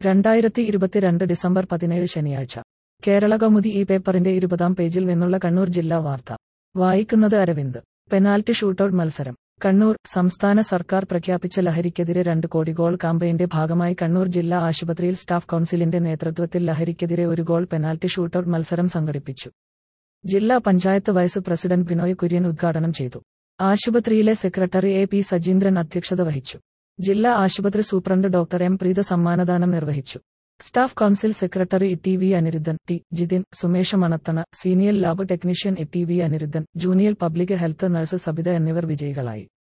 രണ്ടായിരത്തി ഇരുപത്തിരണ്ട് ഡിസംബർ പതിനേഴ് ശനിയാഴ്ച കേരള കൗമുദി ഈ പേപ്പറിന്റെ ഇരുപതാം പേജിൽ നിന്നുള്ള കണ്ണൂർ ജില്ലാ വാർത്ത വായിക്കുന്നത് അരവിന്ദ് പെനാൽറ്റി ഷൂട്ടൌട്ട് മത്സരം കണ്ണൂർ സംസ്ഥാന സർക്കാർ പ്രഖ്യാപിച്ച ലഹരിക്കെതിരെ രണ്ട് കോടി ഗോൾ കാമ്പയിന്റെ ഭാഗമായി കണ്ണൂർ ജില്ലാ ആശുപത്രിയിൽ സ്റ്റാഫ് കൌൺസിലിന്റെ നേതൃത്വത്തിൽ ലഹരിക്കെതിരെ ഒരു ഗോൾ പെനാൽറ്റി ഷൂട്ടൌട്ട് മത്സരം സംഘടിപ്പിച്ചു ജില്ലാ പഞ്ചായത്ത് വൈസ് പ്രസിഡന്റ് ബിനോയ് കുര്യൻ ഉദ്ഘാടനം ചെയ്തു ആശുപത്രിയിലെ സെക്രട്ടറി എ പി സജീന്ദ്രൻ അധ്യക്ഷത വഹിച്ചു ജില്ലാ ആശുപത്രി സൂപ്രണ്ട് ഡോക്ടർ എം പ്രീത സമ്മാനദാനം നിർവഹിച്ചു staff council secretary T V Anirudhan T Jithin Sumesh Manathana senior lab technician T V Anirudhan junior public health nurse Sabitha എന്നിവർ വിജയികളായി